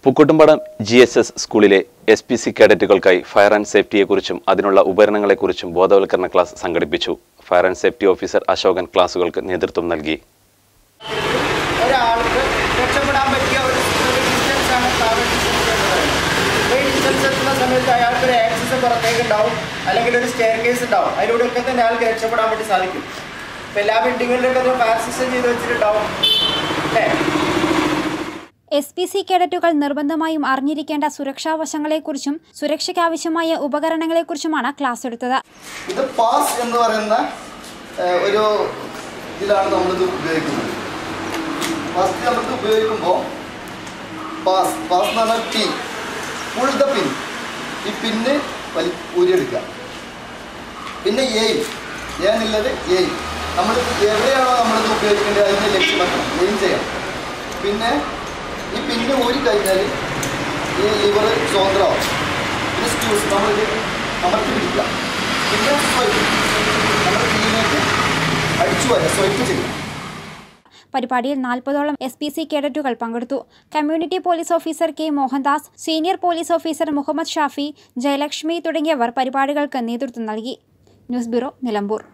Pookkottumpadam G S S സ്കൂളിലെ S P C കേഡറ്റുകൾക്കായി fire and സേഫ്റ്റിയെക്കുറിച്ചും അതിനുള്ള ഉപകരണങ്ങളെക്കുറിച്ചും ബോധവൽക്കരണ ക്ലാസ് സംഘടിപ്പിച്ചു fire and safety officer Ashokan ക്ലാസുകൾക്ക് നേതൃത്വം നൽകി ഒരാൾക്ക് രക്ഷപ്പെടാൻ പറ്റിയ ഒരു ഡിസ്റ്റൻസ് ആണ് ട്രാവൽ ഡിസ്റ്റൻസ് എന്ന് പറയുന്നത് ഈ ഡിസ്റ്റൻസ് എത്തുന്ന സമയത്ത് അയാൾക്ക് ഒരു ആക്സസ് പുറത്തേക്ക് ഉണ്ടാവും അല്ലെങ്കിൽ ഒരു സ്റ്റെയർ കേസ് ഉണ്ടാവും അതിലൂടെ ഒക്കെ തന്നെ അയാൾക്ക് രക്ഷപ്പെടാൻ വേണ്ടി സാധിക്കും ഇപ്പം എല്ലാ ബിൽഡിങ്ങുകളിലൊക്കെ ഒരു ഫയർ സിസ്റ്റം ചെയ്ത് വെച്ചിട്ടുണ്ടാവും അല്ലേ എസ് പി സി കേഡറ്റുകൾ നിർബന്ധമായും അറിഞ്ഞിരിക്കേണ്ട സുരക്ഷാ വശങ്ങളെക്കുറിച്ചും സുരക്ഷയ്ക്കാവശ്യമായ ഉപകരണങ്ങളെക്കുറിച്ചുമാണ് ക്ലാസ് എടുത്തത് ഇത് പാസ് എന്ന് പറയുന്ന ഏഹ്, ഒരു ഇതിലാണ് നമ്മളിത് ഉപയോഗിക്കുന്നത് ഫസ്റ്റ് നമ്മൾക്ക് ഉപയോഗിക്കുമ്പോൾ പാസ് പാസ് എന്ന് പറഞ്ഞാൽ പിൻ പുൾ ദ പിൻ ഈ പിന്ന് വലി ഊരിയെടുക്കുക പിന്നെ എയിം എ എന്നുള്ളത് എയിം നമ്മൾ എവിടെയാണോ നമ്മളിത് ഉപയോഗിക്കേണ്ടത് അതിൻ്റെ ലക്ഷ്യം വെക്കണം എയിം ചെയ്യണം പിന്നെ ഈ പിന്ന് ഊരി കഴിഞ്ഞാൽ ഈ ലിവർ സ്വതന്ത്രമാവും പിന്നെ സ്ക്യൂസ് നമ്മളിത് അമർത്തി പിടിക്കുക പിന്നെ സ്വൈപ്പ് നമ്മൾ ഇതിലേക്ക് അടിച്ചു വരാം സ്വൈപ്പ് ചെയ്യാം പരിപാടിയിൽ നാൽപ്പതോളം എസ് പി സി കേഡറ്റുകൾ പങ്കെടുത്തു community police officer K Mohandas senior police officer Muhammad Shafi Jayalakshmi തുടങ്ങിയവർ പരിപാടികൾക്ക് നേതൃത്വം നൽകി ന്യൂസ് ബ്യൂറോ നിലമ്പൂർ